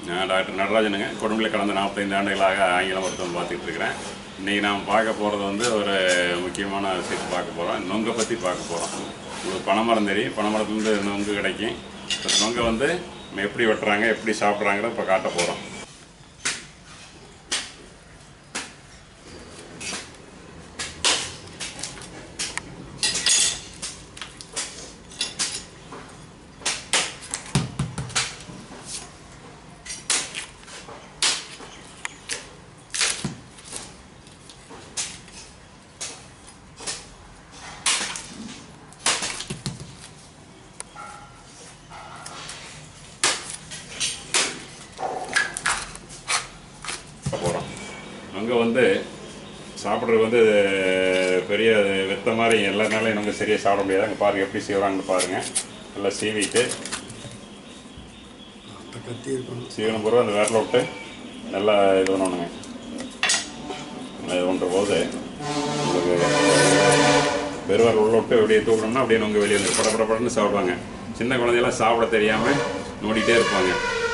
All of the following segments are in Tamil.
நான் டாக்டர் நடராஜனுங்க குடும்பத்தில் கடந்த நாற்பத்தைந்து ஆண்டுகளாக ஆங்கில மருத்துவம் பார்த்துட்டு இருக்கிறேன் இன்றைக்கி நாம் பார்க்க போகிறது வந்து ஒரு முக்கியமான விஷயத்தை பார்க்க போகிறோம் நொங்கை பற்றி பார்க்க போகிறோம் உங்களுக்கு பனைமரம் தெரியும் பனைமரத்துலேருந்து நொங்கு கிடைக்கும் இந்த நொங்கை வந்து நம்ம எப்படி வெட்டுறாங்க எப்படி சாப்பிட்றாங்கிறத இப்போ காட்ட போகிறோம் போகிறோம் நொங்கை வந்து சாப்பிட்றது வந்து பெரிய வெத்த மாதிரி எல்லா நாளையும் நொங்கை சரியாக சாப்பிட முடியாது அங்கே பாருங்கள் எப்படி செய்வாங்கன்னு பாருங்கள் நல்லா சீவிட்டு கத்தி இருக்கணும் சீவனம் பூரா அந்த விரல விட்டு நல்லா இது பண்ணணுங்க நல்லா இது பண்ணுற போது உங்களுக்கு பெருவார் உள்ள விட்டு அப்படியே தூக்கணும்னா அப்படியே நொங்க வெளியே வந்து பட பட படன்னு சாப்பிடுவாங்க சின்ன குழந்தையெல்லாம் சாப்பிட தெரியாமல் நோண்டிகிட்டே இருப்பாங்க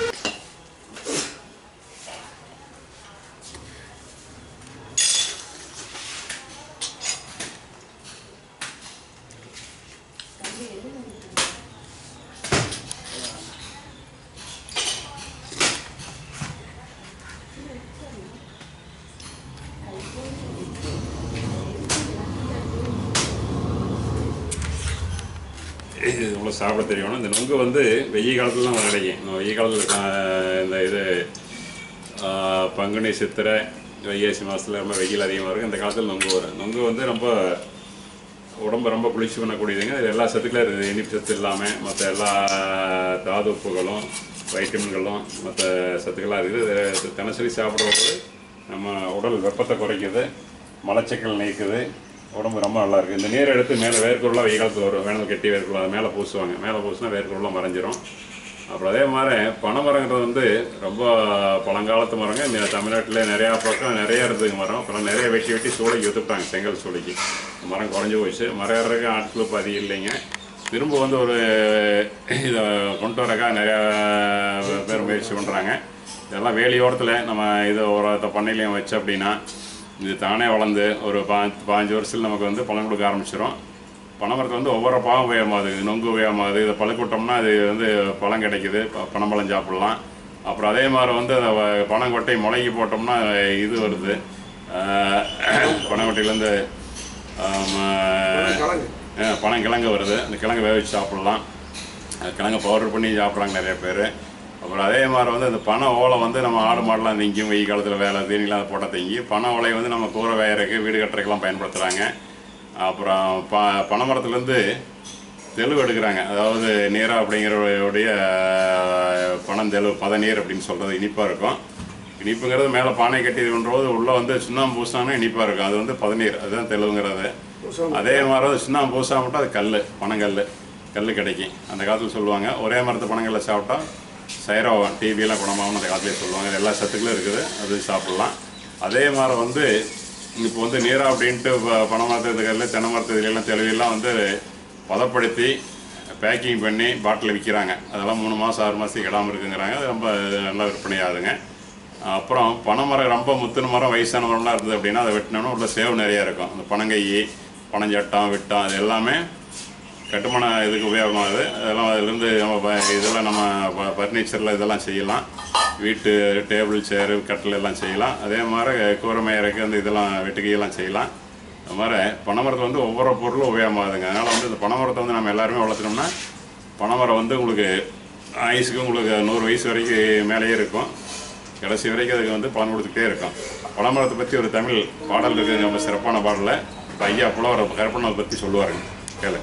இது இவ்வளோ சாப்பிட தெரியணும் இந்த நொங்கு வந்து வெய்ய காலத்துல தான் கிடைக்கும் இந்த வெய்ய காலத்தில் இந்த இது ஆ, பங்குனி சித்திரை வைகாசி மாதத்தில் ரொம்ப வெயில் அதிகமாக இருக்கும் இந்த காலத்தில் நொங்கு வரும் நொங்கு வந்து ரொம்ப உடம்பு ரொம்ப குளிர்ச்சி பண்ணக்கூடியதுங்க இது எல்லா சத்துக்களும் இருக்குது இனிப்பு சத்து இல்லாமல் மற்ற எல்லா தாது உப்புகளும் வைட்டமின்களும் மற்ற சத்துக்கள்லாம் இருக்குது இது தினசரி சாப்பிட்றபோது நம்ம உடல் வெப்பத்தை குறைக்குது மலச்சிக்கல் நீக்குது உடம்பு ரொம்ப நல்லா இருக்குது இந்த நீரை எடுத்து மேலே வேர்க்குருளாக வெயில் காலத்தில் வரும் வேணல் கட்டி வேர்க்குருளா அதை மேலே பூசுவாங்க மேலே பூசினா வேர்க்குருளாக மறைஞ்சிரும் அப்புறம் அதே மாதிரி பனைமரங்கிறது வந்து ரொம்ப பழங்காலத்து மரங்க இந்த தமிழ்நாட்டில் நிறையா பக்கம் நிறைய இருந்ததுங்க மரம் அப்புறம் நிறைய வெட்டி வெட்டி சூளைக்கு வித்துட்டாங்க செங்கல் சூளைக்கு மரம் குறைஞ்சி போச்சு மரம் ஏறதுக்கு ஆட்கள் இப்போ அதிகம் இல்லைங்க திரும்ப வந்து ஒரு இதை கொண்டு வரக்கா நிறையா பேர் முயற்சி பண்ணுறாங்க இதெல்லாம் வேலியோரத்தில் நம்ம இதை ஒரு பண்ணையிலையும் வச்சு அப்படின்னா இது தானே வளர்ந்து ஒரு பா பாஞ்சு வருஷத்தில் நமக்கு வந்து பழம் கொடுக்க ஆரம்பிச்சிடும் பனைமரத்தில் வந்து ஒவ்வொரு பாவம் உயரமாகுது இது நொங்கு உயரமாகுது இதை பழுக்கிட்டோம்னா அது வந்து பழம் கிடைக்குது ப- பனம்பழம் சாப்பிடலாம் அப்புறம் அதே மாதிரி வந்து அந்த வ- பனங்கொட்டை முளைக்கி போட்டோம்னா இது வருது ஆஹ் பனங்கொட்டையிலேருந்து கலங்கு பனங்கிழங்கு வருது அந்த கிழங்கு வேக வச்சு சாப்பிட்லாம் அது கிழங்கு பவுடர் பண்ணி சாப்பிட்றாங்க நிறைய பேர் அப்புறம் அதே மாதிரி வந்து அந்த பனை ஓலை வந்து நம்ம ஆடு மாடெலாம் திங்கும் வெயில் காலத்தில் வேலை தீனிலாம் போட்டால் திங்கி பனை ஓலையை வந்து நம்ம கூரை வேயறதுக்கு வீடு கட்டுறதுக்கெல்லாம் பயன்படுத்துகிறாங்க அப்புறம் ப பனைமரத்துலேருந்து தெளிவு எடுக்கிறாங்க அதாவது நீரா அப்படிங்கிறவுடைய பனந்தெளு பதநீர் அப்படின்னு சொல்கிறது இனிப்பாக இருக்கும் இனிப்புங்கிறது மேலே பானை கட்டி இது பண்ணும்போது உள்ளே வந்து சுண்ணாம்பு பூசினாங்கன்னா இனிப்பாக இருக்கும் அது வந்து பதநீர் அதுதான் தெளிவுங்கிறது அதே மாதிரி வந்து சுண்ணாம்பு பூசா மட்டும் அது கல் பனங்கல் கல் கிடைக்கும் அந்த காலத்தில் சொல்லுவாங்க ஒரே மரத்து பனங்கல்ல சாப்பிட்டா சைரோவம் டிபியெல்லாம் குணமாகும் அந்த காலத்திலே சொல்லுவாங்க இது எல்லா சத்துக்களும் இருக்குது அது சாப்பிட்லாம் அதே மாதிரி வந்து இப்போ வந்து நீரா அப்படின்ட்டு ப- பனை மரத்து இதுகளில் தென்னை மரத்து இதுலாம் தெளிவெல்லாம் வந்து பதப்படுத்தி பேக்கிங் பண்ணி பாட்டில் விற்கிறாங்க அதெல்லாம் மூணு மாதம் ஆறு மாதத்துக்கு இடாமல் இருக்குங்கிறாங்க அது ரொம்ப நல்லா விற்பனை ஆகுதுங்க அப்புறம் பனைமரம் ரொம்ப முத்தின மரம் வயசான மரம்லாம் இருந்தது அப்படின்னா அதை வெட்டினோம்னா உள்ள சேவு நிறையா இருக்கும் அந்த பனங்கை பனஞ்சட்டம் விட்டம் அது எல்லாமே கட்டுமான இதுக்கு உபயோகமாகுது அதெல்லாம் அதிலிருந்து நம்ம ப- இதெல்லாம் நம்ம ஃபர்னிச்சரில் இதெல்லாம் செய்யலாம் வீட்டு டேபிள் சேரு கட்டில் எல்லாம் செய்யலாம் அதே மாதிரி கூரை மேயறக்கு அந்த இதெல்லாம் வெட்டுக்கையெல்லாம் செய்யலாம் அது மாதிரி பனைமரத்தில் வந்து ஒவ்வொரு பொருளும் உபயோகமாகுதுங்க அதனால் வந்து இந்த பனைமரத்தை வந்து நம்ம எல்லாருமே வளர்த்துனோம்னா பனைமரம் வந்து உங்களுக்கு ஆயுசுக்கு உங்களுக்கு நூறு வயசு வரைக்கும் மேலேயே இருக்கும் கடைசி வரைக்கும் அதுக்கு வந்து பலன் கொடுத்துக்கிட்டே இருக்கும் பனைமரத்தை பற்றி ஒரு தமிழ் பாடல் இருக்குது ரொம்ப சிறப்பான பாடலில் இப்போ ஐயா புலவர் கருப்பண்ணதை பற்றி சொல்லுவாருங்க கேளு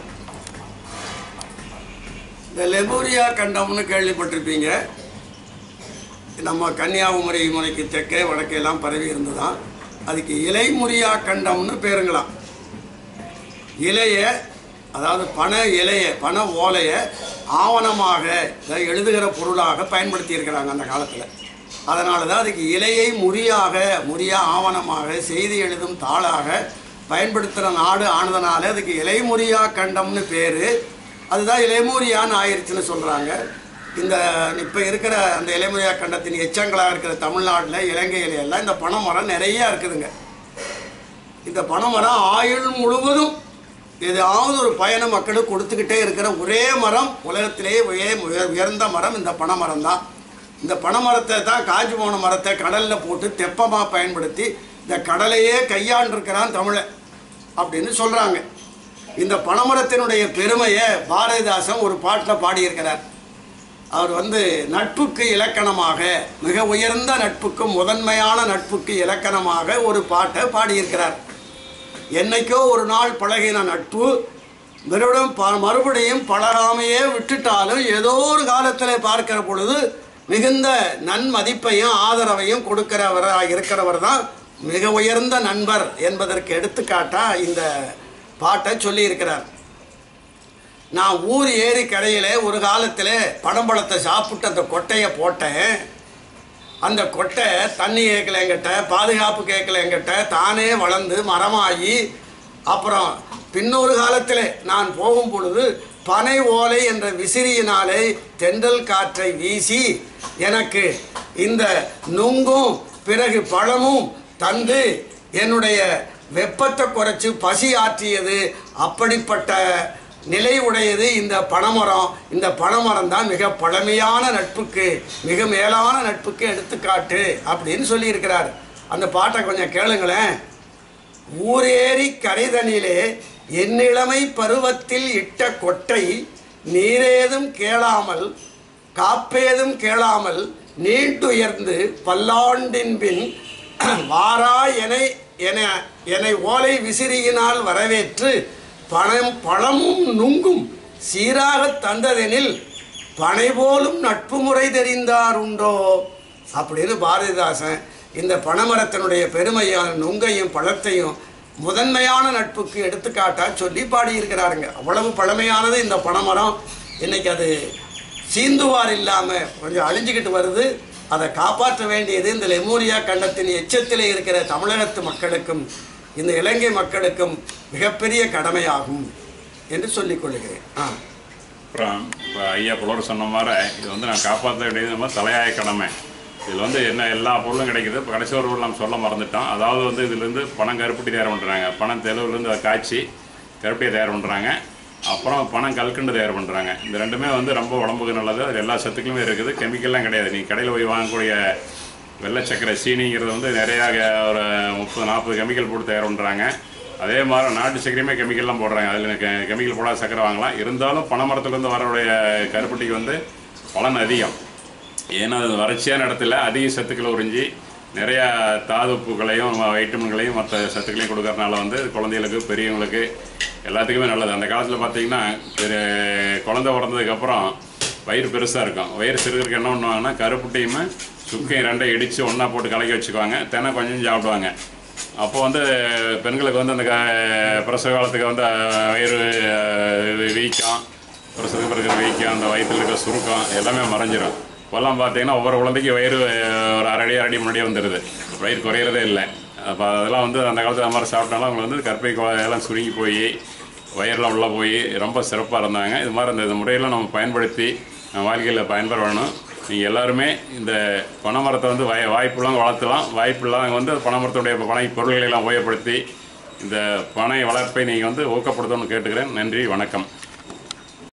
இந்த லெமூரியா கண்டம்னு கேள்விப்பட்டிருப்பீங்க நம்ம கன்னியாகுமரி முறைக்கு தெற்கே வடக்கெல்லாம் பரவி இருந்ததாம் அதுக்கு இலைமுறியா கண்டம்னு பேருங்களாம் இலைய அதாவது பண இலைய பண ஓலைய ஆவணமாக இதை எழுதுகிற பொருளாக பயன்படுத்தி இருக்கிறாங்க அந்த காலத்தில் அதனால தான் அதுக்கு இலையை முறியாக முறியா ஆவணமாக செய்தி எழுதும் தாளாக பயன்படுத்துகிற நாடு ஆனதுனால அதுக்கு இலைமுறியா கண்டம்னு பேர் அதுதான் இலைமுறியான்னு ஆயிடுச்சுன்னு சொல்கிறாங்க இந்த இப்போ இருக்கிற அந்த இலைமுறையா கண்டத்தின் எச்சங்களாக இருக்கிற தமிழ்நாட்டில் இலங்கையில எல்லாம் இந்த பனைமரம் நிறைய இருக்குதுங்க இந்த பனைமரம் ஆயுள் முழுவதும் ஏதாவது ஒரு பயண மக்களுக்கு கொடுத்துக்கிட்டே இருக்கிற ஒரே மரம் உலகத்திலேயே உய- உய- உயர்ந்த மரம் இந்த பனைமரம் தான் இந்த பனைமரத்தை தான் காஞ்சி போன மரத்தை கடலில் போட்டு தெப்பமாக பயன்படுத்தி இந்த கடலையே கையாண்டிருக்கிறான் தமிழன் அப்படின்னு சொல்கிறாங்க இந்த பனைமரத்தினுடைய பெருமையை பாரதிதாசன் ஒரு பாட்டில் பாடியிருக்கிறார் அவர் வந்து நட்புக்கு இலக்கணமாக மிக உயர்ந்த நட்புக்கு முதன்மையான நட்புக்கு இலக்கணமாக ஒரு பாட்டை பாடியிருக்கிறார் என்னைக்கோ ஒரு நாள் பழகின நட்பு மறுபடியும் ப- மறுபடியும் பழகாமையே விட்டுட்டாலும் ஏதோ ஒரு காலத்தில் பார்க்கிற பொழுது மிகுந்த நன்மதிப்பையும் ஆதரவையும் கொடுக்கிறவராக இருக்கிறவர் தான் மிக உயர்ந்த நண்பர் என்பதற்கு எடுத்துக்காட்டா இந்த பாட்டை சொல்லியிருக்கிறார் நான் ஊர் ஏரி கடையில் ஒரு காலத்தில் பனம்பழத்தை சாப்பிட்டு அந்த கொட்டையை போட்டேன் அந்த கொட்டை தண்ணி கேட்கல என்கிட்ட பாதுகாப்பு கேட்கல என்கிட்ட தானே வளர்ந்து மரமாகி அப்புறம் பின்னொரு காலத்தில் நான் போகும் பொழுது பனை ஓலை என்ற விசிறியினாலே தென்றல் காற்றை வீசி எனக்கு இந்த நுங்கும் பிறகு பழமும் தந்து என்னுடைய வெப்பத்தை குறைச்சி பசி ஆற்றியது அப்படிப்பட்ட நிலை உடையது இந்த பனைமரம் இந்த பனைமரம் தான் மிக பழமையான நட்புக்கு மிக மேலான நட்புக்கு எடுத்துக்காட்டு அப்படின்னு சொல்லியிருக்கிறார் அந்த பாட்டை கொஞ்சம் கேளுங்களேன் ஊரேறி கரைதனிலே என்னிளமை பருவத்தில் இட்ட கொட்டை நீரேதும் கேளாமல் காப்பேதும் கேளாமல் நீண்டுயர்ந்து பல்லாண்டின் பின் வாரா என என என்னை ஓலை விசிறியினால் வரவேற்று பணம் பழமும் நுங்கும் சீராகத் தந்ததெனில் பனை போலும் நட்பு முறை தெரிந்தார் உண்டோ அப்படின்னு பாரதிதாசன் இந்த பனைமரத்தினுடைய பெருமையான நுங்கையும் பழத்தையும் முதன்மையான நட்புக்கு எடுத்துக்காட்டா சொல்லி பாடியிருக்கிறாருங்க அவ்வளவு பழமையானது இந்த பனைமரம் இன்னைக்கு அது சீந்துவார் இல்லாமல் கொஞ்சம் அழிஞ்சுக்கிட்டு வருது அதை காப்பாற்ற வேண்டியது இந்த லெமூரியா கண்டத்தின் எச்சத்தில் இருக்கிற தமிழகத்து மக்களுக்கும் இந்த இலங்கை மக்களுக்கும் மிகப்பெரிய கடமையாகும் என்று சொல்லிக் கொள்கிறேன் ஆ அப்புறம் இப்போ ஐயா புலவர் சொன்ன மாதிரி இது வந்து நான் காப்பாற்ற வேண்டியது நம்ம தலையாய கடமை இதில் வந்து என்ன எல்லா பொருளும் கிடைக்குது இப்போ கடைசி ஒரு பொருள் நம்ம சொல்ல மறந்துட்டோம் அதாவது வந்து இதுலேருந்து பணம் கருப்பட்டி தயார் பண்ணுறாங்க பணம் தெலுவுலேருந்து அதை காய்ச்சி கருப்பட்டியை தயார் பண்ணுறாங்க அப்புறம் பணம் கல்கண்டு தயார் பண்ணுறாங்க இந்த ரெண்டுமே வந்து ரொம்ப உடம்புக்கு நல்லது அது எல்லா சத்துக்களுமே இருக்குது கெமிக்கல்லாம் கிடையாது நீ கடையில் போய் வாங்கக்கூடிய வெள்ளை சர்க்கரை சீனிங்கிறது வந்து நிறையா கெ- ஒரு முப்பது நாற்பது கெமிக்கல் போட்டு தயார் பண்ணுறாங்க அதே மாதிரி நாட்டு சர்க்கரையுமே கெமிக்கல்லாம் போடுறாங்க அதில் கெமிக்கல் போடாத சர்க்கரை வாங்கலாம் இருந்தாலும் பனைமரத்துலேருந்து வரக்கூடிய கருப்பட்டிக்கு வந்து பலன் அதிகம் ஏன்னா அது வறட்சியான இடத்துல அதிக சத்துக்களை உறிஞ்சி நிறையா தாதுப்புகளையும் வைட்டமின்களையும் மற்ற சத்துக்களையும் கொடுக்கறனால வந்து குழந்தைகளுக்கு பெரியவங்களுக்கு எல்லாத்துக்குமே நல்லது அந்த காலத்தில் பார்த்தீங்கன்னா பெரு குழந்தை பிறந்ததுக்கப்புறம் வயிறு பெருசாக இருக்கும் வயிறு சிறுகிறதுக்கு என்ன பண்ணுவாங்கன்னா கருப்புட்டையுமே சுக்கையும் ரெண்டையும் இடித்து ஒன்றா போட்டு கலக்கி வச்சுக்குவாங்க தினம் கொஞ்சம் சாப்பிடுவாங்க அப்போ வந்து பெண்களுக்கு வந்து அந்த க பிரசவ காலத்துக்கு வந்து அஹ், வயிறு அஹ், வீக்கம் பிரசவத்துக்கு பிறகு வீக்கம் அந்த வயிற்றில் இருக்க சுருக்கம் எல்லாமே மறைஞ்சிரும் இப்போல்லாம் பார்த்தீங்கன்னா ஒவ்வொரு குழந்தைக்கு வயிறு அஹ், ஒரு அரை அடி அரை அடி முன்னாடியே வந்துடுது வயிறு குறையிறதே இல்லை அப்போ அதெல்லாம் வந்து அந்த காலத்தில் அந்த மாதிரி சாப்பிட்டாலும் அவங்க வந்து கற்பை குழா- எல்லாம் சுருங்கி போய் வயிறெல்லாம் உள்ளே போய் ரொம்ப சிறப்பாக இருந்தாங்க இது மாதிரி அந்த இந்த முறையெல்லாம் நம்ம பயன்படுத்தி நம்ம வாழ்க்கையில் பயன்பெற வேணும் நீங்கள் எல்லாருமே இந்த பனைமரத்தை வந்து வாய் வாய்ப்புள்ளவங்க வளர்த்தலாம் வாய்ப்பு இல்லாதவங்க வந்து பனைமரத்துடைய பனை பொருள்களை எல்லாம் உபயோகப்படுத்தி இந்த பனை வளர்ப்பை நீங்கள் வந்து ஊக்கப்படுத்தணும்னு கேட்டுக்கிறேன் நன்றி வணக்கம்